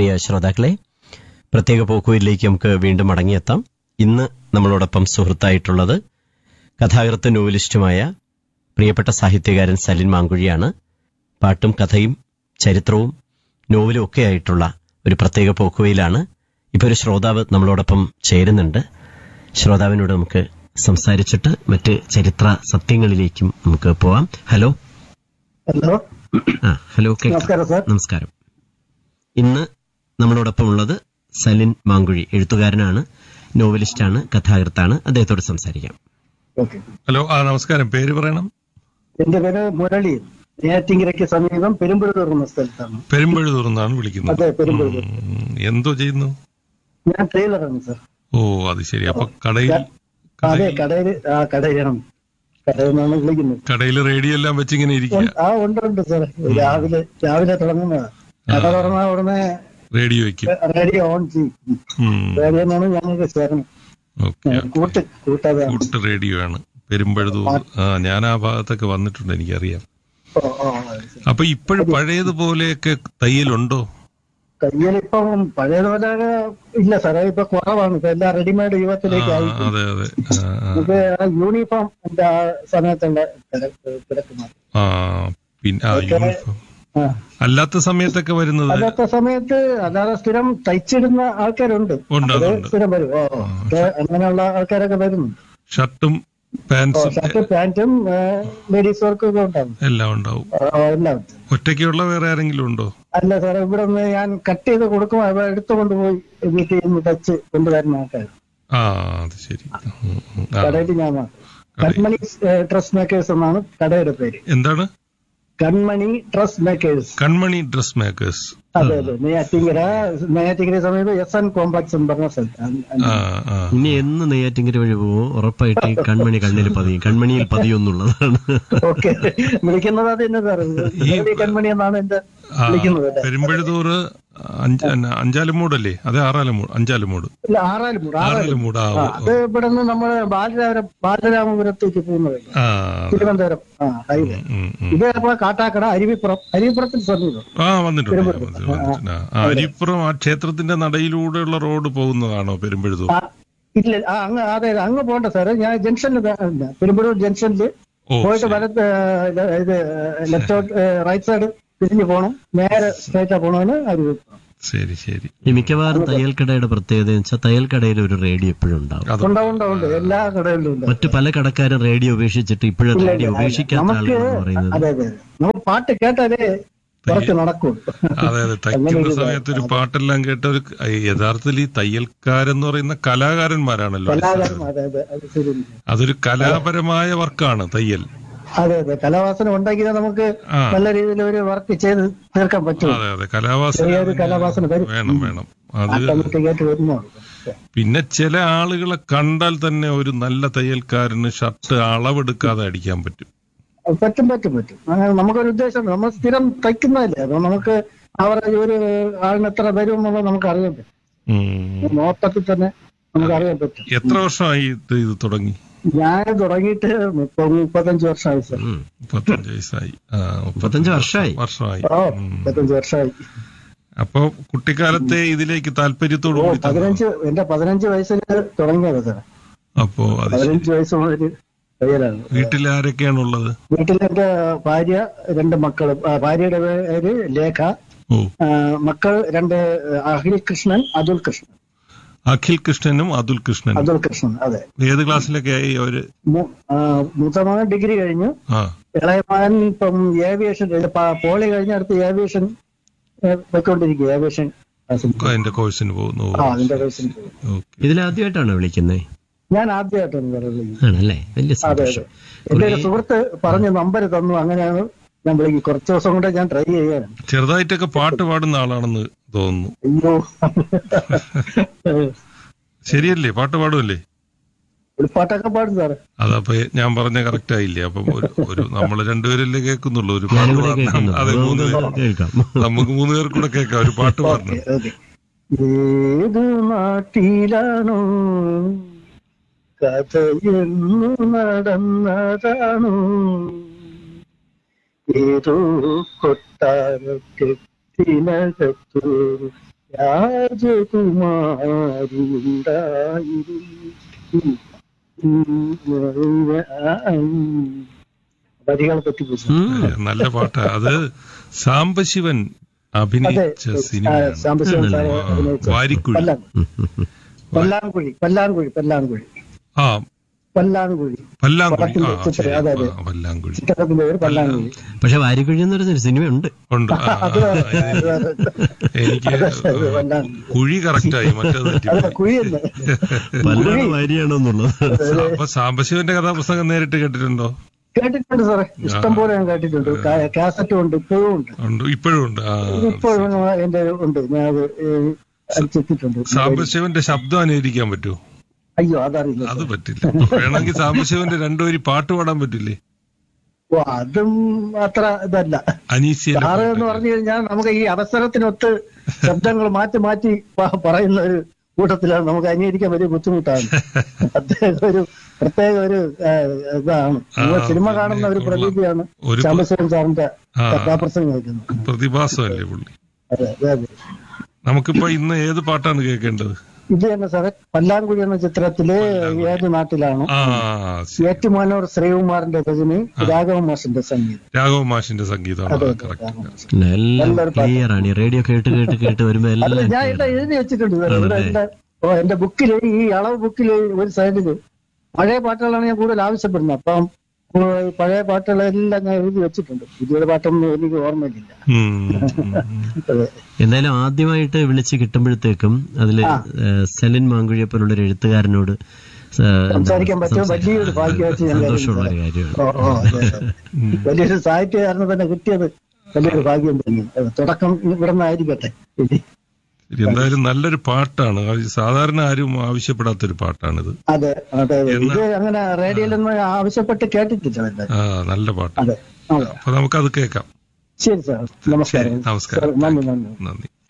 പ്രിയ ശ്രോതാക്കളെ പ്രത്യേക പോക്കുവയിലേക്ക് നമുക്ക് വീണ്ടും മടങ്ങിയെത്താം ഇന്ന് നമ്മളോടൊപ്പം സുഹൃത്തായിട്ടുള്ളത് കഥാകൃത്ത് നോവലിസ്റ്റുമായ പ്രിയപ്പെട്ട സാഹിത്യകാരൻ സലിൻ മാങ്കുഴിയാണ് പാട്ടും കഥയും ചരിത്രവും നോവലും ഒക്കെ ആയിട്ടുള്ള ഒരു പ്രത്യേക പോക്കുവയിലാണ് ഇപ്പോൾ ഒരു ശ്രോതാവ് നമ്മളോടൊപ്പം ചേരുന്നുണ്ട് ശ്രോതാവിനോട് നമുക്ക് സംസാരിച്ചിട്ട് മറ്റ് ചരിത്ര സത്യങ്ങളിലേക്കും നമുക്ക് പോവാം ഹലോ ഹലോ ആ ഹലോ കേൾക്കാം നമസ്കാരം സാർ നമസ്കാരം ഇന്ന് നമ്മളോടൊപ്പം ഉള്ളത് സലിൻ മാങ്കുഴി എഴുത്തുകാരനാണ് നോവലിസ്റ്റാണ് കഥാകൃത്താണ് അദ്ദേഹത്തോട് സംസാരിക്കാം ഓക്കെ ഹലോ ആ നമസ്കാരം പേര് പറയണം എന്റെ പേര് മുരളി നെയ്യാറ്റിങ്കരയ്ക്ക് സമീപം പെരുമ്പഴൂർ എന്ന സ്ഥലത്താണ് പെരുമ്പഴുതൂർ എന്നാണ് വിളിക്കുന്നത് അതെ പെരുമ്പഴൂർ ഉം, എന്തോ ചെയ്യുന്നു ഞാൻ ട്രെയിലറാണ് സാർ ഓ അത് ശരി അപ്പൊ കടയിൽ അതെ കടയില് ആ കടയിലാണ് കടയിൽ നിന്നാണ് വിളിക്കുന്നത് കടയിൽ റേഡിയോ എല്ലാം വെച്ചിങ്ങനെ ഇരിക്കുക ഉണ്ട്- ആ ഉണ്ട് ഉണ്ട് സാർ രാവിലെ രാവിലെ തുടങ്ങുന്നതാ കട തുറന്ന ഉടനെ റേഡിയോ വെക്കും റേഡിയോ ഓൺ ചെയ്യും റേഡിയോ എന്നാണ് ഞങ്ങൾക്ക് ചേരണം ഓക്കെ കൂട്ട് കൂട്ടാതെ കൂട്ട് റേഡിയോ ആണ് പെരുമ്പഴുതൂർ ആ ഞാൻ ആ ഭാഗത്തൊക്കെ വന്നിട്ടുണ്ട് എനിക്കറിയാം ഓ ഓ അത് ശരി. അപ്പൊ ഇപ്പോഴും പഴയതുപോലെയൊക്കെ തയ്യലുണ്ടോ തയ്യലിപ്പം പഴയതുപോലെ ഇല്ല സാറേ ഇപ്പൊ കുറവാണ് ഇപ്പൊ എല്ലാം റെഡിമെയ്ഡ് ആ, യുഗത്തിലേക്ക് ആയി അതെ അതെ ആ, ആ. നമുക്ക് ആ യൂണിഫോം എന്റെ ആ സമയത്തുള്ള കിടക്കുന്നത് ആ പിന്നെ ആ യൂണിഫോം ആ. അല്ലാത്ത സമയത്തൊക്കെ വരുന്നത് അല്ലാത്ത സമയത്ത് അല്ലാതെ സ്ഥിരം തയ്ച്ചിടുന്ന ആൾക്കാരുണ്ട് ഉണ്ട് അത് അതുണ്ട് സ്ഥിരം വരും ഓ ഒക്കെ അങ്ങനെയുള്ള ആൾക്കാരൊക്കെ വരുന്നു ഷർട്ടും പാൻസും ഷർട്ട് പാന്റും ലേഡീസ് വർക്കും ഒക്കെ ഉണ്ടാവും എല്ലാം ഉണ്ടാവും ആ, എല്ലാം ഉണ്ട്. ഒറ്റയ്ക്കുള്ള വേറെ ആരെങ്കിലും ഉണ്ടോ അല്ല സാറേ ഇവിടെ നിന്ന് ഞാൻ കട്ട് ചെയ്ത് കൊടുക്കും അവ എടുത്തു കൊണ്ടുപോയി വീട്ടിൽ നിന്ന് തച്ച് കൊണ്ടുവരുന്ന ആൾക്കാർ ആ അത് ശരി ഉം, ഉം. ആ, കടയിൽ ഞാൻ കൺമണി ഡ്രസ് മേക്കേഴ്സ് എന്നാണ് കടയുടെ പേര് എന്താണ് Kanmani dress makers Kanmani dress makers അതെ അതെ നെയ്യാറ്റിങ്കര നെയ്യാറ്റിങ്കര സമീപം എസ് എൻ കോംപ്ലക്സ് എന്ന് പറഞ്ഞ സ്ഥലത്താണ് ആ ആ ഇനി എന്ന് നെയ്യാറ്റിങ്കര വഴി പോവോ ഉറപ്പായിട്ട് ഈ കൺമണി കണ്ണിൽ പതിയും കൺമണിയിൽ പതിയൊന്നുള്ളതാണ് ഓക്കെ വിളിക്കുന്നത് അത് തന്നെ സാർ ഈ കൺമണി എന്നാണ് എന്റെ ആ, വിളിക്കുന്നത് അല്ലേ? പെരുമ്പഴുതൂർ അഞ്ച അല്ല, അഞ്ചാലുമൂടല്ലേ അതെ ആറാലുമൂട് അഞ്ചാലുമൂട് ഇല്ല ആറാലുമൂട് ആറാലും ആറാലുമൂട് ആ ആ, ഓ, അത് ഇവിടെ നിന്ന് നമ്മള് ബാലരാമ ബാലരാമപുരത്തേക്ക് പോകുന്നത് ആ തിരുവനന്തപുരം ആ ഹൈവേ ഉം, ഉം. ഇത് അപ്പൊ കാട്ടാക്കട അരുവിപ്പുറം അരുവിപ്പുറത്തിന് സമീപം ആ വന്നിട്ടുണ്ട് വന്നിട്ടുണ്ട്, വന്നിട്ടുണ്ട്. ആ, ആ, അരിപ്പുറം ആ ക്ഷേത്രത്തിന്റെ നടയിലൂടെയുള്ള റോഡ് പോകുന്നതാണോ പെരുമ്പഴുതൂർ ആ, ഇല്ല ആ, അങ്ങ് അതെ അതെ, അങ്ങ് പോകണ്ട സാറ് ഞാൻ ജംഗ്ഷനിൽ പെരുമ്പഴൂർ ജംഗ്ഷനിൽ ഓ പോയിട്ട് വലത്ത് ഏ, ഇത് ലെഫ്റ്റ് റൈറ്റ് സൈഡ് തിരിഞ്ഞു പോകണം നേരെ സ്ട്രൈറ്റാ പോകണമെന്ന് അരുവിപ്പുറം ശരി ശരി ഈ മിക്കവാറും തയ്യൽക്കടയുടെ പ്രത്യേകത എന്ന് വെച്ചാൽ തയ്യൽക്കടയിൽ ഒരു റേഡിയോ എപ്പോഴും ഉണ്ടാവും അത് ഉണ്ട് ഉണ്ട് ഉണ്ട് എല്ലാ കടകളിലും ഉണ്ട് മറ്റു പല കടക്കാരും റേഡിയോ ഉപേക്ഷിച്ചിട്ട് ഇപ്പോഴും റേഡിയോ ഉപേക്ഷിക്കാത്ത നമുക്ക് ആളുകളാണ് പറയുന്നത് അതെ അതെ നമുക്ക് പാട്ട് കേട്ടാലേ കുറച്ച് നടക്കും അതെ അതെ തയ്ക്കുന്ന സമയത്ത് ഒരു പാട്ടെല്ലാം കേട്ട ഒരു യഥാർത്ഥത്തിൽ ഈ തയ്യൽക്കാരെന്ന് പറയുന്ന കലാകാരന്മാരാണല്ലോ കലാകാരൻ അതെ അതെ അത് ശരി അതൊരു കലാപരമായ വർക്കാണ് തയ്യൽ അതെ അതെ കലാവാസന ഉണ്ടെങ്കിലേ നമുക്ക് ആ. നല്ല രീതിയിൽ ഒരു വർക്ക് ചെയ്ത് തീർക്കാൻ പറ്റും അതെ അതെ കലാവാസന ചെറിയൊരു കലാവാസന വരും വേണം വേണം അത് ഓട്ടോമാറ്റിക്കായിട്ട് വരുന്നു പിന്നെ ചില ആളുകളെ കണ്ടാൽ തന്നെ ഒരു നല്ല തയ്യൽക്കാരന് ഷർട്ട് അളവെടുക്കാതെ അടിക്കാൻ പറ്റും പറ്റും പറ്റും പറ്റും അങ്ങനെ നമുക്കൊരു ഉദ്ദേശം നമ്മൾ സ്ഥിരം തയ്ക്കുന്നതല്ലേ അപ്പൊ നമുക്ക് അവരുടെ ഒരു ആളിന് എത്ര വരും എന്നുള്ളത് നമുക്ക് അറിയാൻ പറ്റും ഉം. മൊത്തത്തിൽ തന്നെ നമുക്ക് അറിയാൻ പറ്റും എത്ര വർഷമായി ഇത് ഇത് തുടങ്ങി ഞാൻ തുടങ്ങിയിട്ട് മുപ്പ മുപ്പത്തഞ്ച് വർഷമായി സാർ ഉം. മുപ്പത്തഞ്ച് വയസ്സായി ആ മുപ്പത്തഞ്ച് വർഷമായി വർഷമായി ഓ മുപ്പത്തഞ്ച് വർഷമായി അപ്പൊ കുട്ടിക്കാലത്തെ ഇതിലേക്ക് താല്പര്യത്തോടു ഓ കൂടി തന്നെ പതിനഞ്ച് എന്റെ പതിനഞ്ച് വയസ്സിൽ തുടങ്ങിയത് സാർ അപ്പോ അത് ശരി. പതിനഞ്ച് വയസ്സ് മുതൽ തയ്യലാണ് വീട്ടിൽ ആരൊക്കെയാണുള്ളത് വീട്ടിൽ എന്റെ ഭാര്യ രണ്ട് മക്കള് ആ, ഭാര്യയുടെ പേര് ലേഖ ഓ ആ, മക്കൾ രണ്ട് അഖിൽ കൃഷ്ണൻ അതുൽ കൃഷ്ണൻ അഖിൽ കൃഷ്ണനും അതുൽ കൃഷ്ണനും അതുൽ കൃഷ്ണൻ അതെ ഏത് ക്ലാസ്സിലൊക്കെ ആയി അവര് മൂ- ആ, മൂത്ത മകൻ ഡിഗ്രി കഴിഞ്ഞു ആ ഇളയ മകൻ ഇപ്പം ഏവിയേഷൻ ഇത് പ- പോളി കഴിഞ്ഞ അടുത്ത് ഏവിയേഷൻ വെക്കൊണ്ടിരിക്കുക ഏവിയേഷൻ ക്ലാസ്സിൽ. അതിന്റെ കോഴ്സിന് പോകുന്നു ആ അതിന്റെ കോഴ്സിന് പോയി. ഓക്കെ ഇതിലാദ്യമായിട്ടാണോ വിളിക്കുന്നത് ഞാൻ ആദ്യമായിട്ടാണ് പറയുന്നത് ആണല്ലേ വലിയ അതെ സന്തോഷം അതെ എന്റെ ഒരു സുഹൃത്ത് പറഞ്ഞ നമ്പർ തന്നു അങ്ങനെയാണ് ഞാൻ വിളിക്കും കുറച്ച് ദിവസം കൊണ്ട് ഞാൻ ട്രൈ ചെയ്യാനാണ് ചെറുതായിട്ടൊക്കെ പാട്ട് പാടുന്ന ആളാണെന്ന് തോന്നുന്നു അയ്യോ ശരിയല്ലേ പാട്ട് പാടുമല്ലേ ഒരു പാട്ടൊക്കെ പാടും സാറ് അതപ്പോ ഞാൻ പറഞ്ഞ കറക്റ്റ് ആയില്ലേ അപ്പം ഒരു ഒരു നമ്മള് രണ്ടുപേരല്ലേ കേൾക്കുന്നുള്ളൂ ഒരു പാട്ട് ഞാനിവിടെ പാടണം കേൾക്കുന്നു അതെ മൂന്ന് പേര് നമുക്ക് കേൾക്കാം നമുക്ക് മൂന്ന് പേർ കൂടെ കേൾക്കാം ഒരു പാട്ട് പാടണം ഓക്കെ ഏതു നാട്ടിലാണോ കഥയെന്നു നടന്നതാണോ ഏതോ കൊട്ടാരക്കെട്ടിനകത്തു രാജകുമാരുണ്ടായിരുന്നു വരികൾ തെറ്റിപ്പോയി ഉം. നല്ല പാട്ടാ അത് സാംബശിവൻ അതെ അഭിനയിച്ച സിനിമയാണ് സാമ്പശിവൻ സാറ് അഭിനയിച്ച വാരിക്കുഴി പല്ലാ- പല്ലാങ്കുഴി പല്ലാങ്കുഴി പല്ലാങ്കുഴി ആ പല്ലാങ്കുഴി പല്ലാങ്കുഴി ആ പടത്തിന്റെ ശരി ചിത്രം, അതെ, അതെ. ആ, പല്ലാങ്കുഴി ചിത്രത്തിന്റെ പേര് പല്ലാങ്കുഴി പക്ഷെ വാരിക്കുഴി എന്ന് പറയുന്ന ഒരു സിനിമയുണ്ട് ഉണ്ട് ആ, ആ, അത് ആ, ഇത് അത് എനിക്ക് അത് പല്ലാങ്കുഴി. കുഴി കറക്റ്റായി മറ്റേത് അതെ തെറ്റിപ്പോയി കുഴിയെന്ന് പല്ലാണോ വാരിയാണോ എന്നുള്ളത് അപ്പൊ സാംബശിവന്റെ കഥാപുസ്തകം നേരിട്ട് കേട്ടിട്ടുണ്ടോ കേട്ടിട്ടുണ്ട് സാറേ ഇഷ്ടം പോലെ ഞാൻ കേട്ടിട്ടുണ്ട് കാ- കാസറ്റും ഉണ്ട് ഇപ്പോഴും ഉണ്ട് ഉണ്ട് ഇപ്പോഴും ഉണ്ട് ആ ഇപ്പോഴും എന്റെ ഉണ്ട് ഞാൻ അത് അടിച്ചെത്തിയിട്ടുണ്ട് സാംബശിവന്റെ ശബ്ദം അനുകരിക്കാൻ പറ്റുമോ അയ്യോ അതറിയില്ല അത് പറ്റില്ല വേണമെങ്കിൽ സാംബശിവന്റെ രണ്ടുപേരി പാട്ട് പാടാൻ പറ്റില്ലേ ഓ അതും അത്ര ഇതല്ല അനീസിയുടെ സാറ് എന്ന് പറഞ്ഞു കഴിഞ്ഞാൽ നമുക്ക് ഈ അവസരത്തിനൊത്ത് ശബ്ദങ്ങൾ മാറ്റി മാറ്റി പ- പറയുന്ന ഒരു കൂട്ടത്തിലാണ് നമുക്ക് അംഗീകരിക്കാൻ വലിയ ബുദ്ധിമുട്ടാണ് അദ്ദേഹം ഒരു പ്രത്യേക ഒരു ആ, ഇതാണ് നമ്മൾ ആ, സിനിമ പിന്നെ കാണുന്ന ഒരു ഉള്ള പ്രതീതിയാണ് ഒരു ചാമ്പശ്വരൻ സാറിന്റെ ആ. കഥാപ്രസംഗം വയ്ക്കുന്നത് പ്രതിഭാസമല്ലേ പുള്ളി അതെ അതെ അതെ നമുക്കിപ്പോ ഇന്ന് ഏത് പാട്ടാണ് കേൾക്കേണ്ടത് ഇത് തന്നെ സാറേ പല്ലാങ്കുഴി എന്ന ചിത്രത്തില് ഏത് നാട്ടിലാണ് ആ ശരി. ഏറ്റുമാനൂർ ശ്രീകുമാറിന്റെ രചന രാഘവ മാഷിന്റെ സംഗീതം രാഘവ മാഷിന്റെ സംഗീതമാണ് അതെ, കറക്റ്റ് എല്ലാം നല്ലൊരു പാട്ട്. ക്ലിയർ ആണ് ഈ റേഡിയോ കേട്ട് കേട്ട് കേട്ട് വരുമ്പോ അല്ല എല്ലാം ഞാൻ clear ഇവിടെ ആണ്. എഴുതി വെച്ചിട്ടുണ്ട് സാറേ. ഇവിടെ ആണല്ലേ? എന്റെ ഓ എന്റെ ബുക്കില് ഈ അളവ് ബുക്കില് ഒരു സൈഡില് പഴയ പാട്ടുകളാണ് ഞാൻ കൂടുതൽ ആവശ്യപ്പെടുന്നത് അപ്പം ഓ, പഴയ പാട്ടുകളെല്ലാം ഞാൻ എഴുതി വെച്ചിട്ടുണ്ട് പുതിയ പാട്ടൊന്നും എനിക്ക് ഓർമ്മയില്ല ഉം, ഉം, ഉം. അതെ. എന്തായാലും ആദ്യമായിട്ട് വിളിച്ച് കിട്ടുമ്പോഴത്തേക്കും അതില് ഏഹ്, സെലിൻ മാങ്കുഴിയെ പോലുള്ള ഒരു എഴുത്തുകാരനോട് സ- എന്താ, സംസാരിക്കാൻ പറ്റും സംസാ- വലിയൊരു ഭാഗ്യമായിട്ട് ഞാൻ സന്തോഷമുള്ള ഒരു കാര്യമാണ് ഓ, ഓ, അതെ, അതെ. വലിയൊരു സാഹിത്യകാരന് തന്നെ കിട്ടിയത് വലിയൊരു ഭാഗ്യം തന്നെ അതെ, തുടക്കം ഇവിടെ നിന്നായിരിക്കട്ടെ ഇനി. ശരി, എന്തായാലും നല്ലൊരു പാട്ടാണ് അത് സാധാരണ ആരും ആവശ്യപ്പെടാത്തൊരു പാട്ടാണിത് അതെ അതെ അതെ. എന്നാ- ഇത് അങ്ങനെ റേഡിയോയിലൊന്നും ആവശ്യപ്പെട്ട് കേട്ടിട്ടില്ല അല്ലേ? ആ നല്ല പാട്ട് അതെ അതെ അപ്പൊ നമുക്കത് കേൾക്കാം ശരി സാർ നമസ്കാരം ശരി, നമസ്കാരം. സാർ, നന്ദി നന്ദി നന്ദി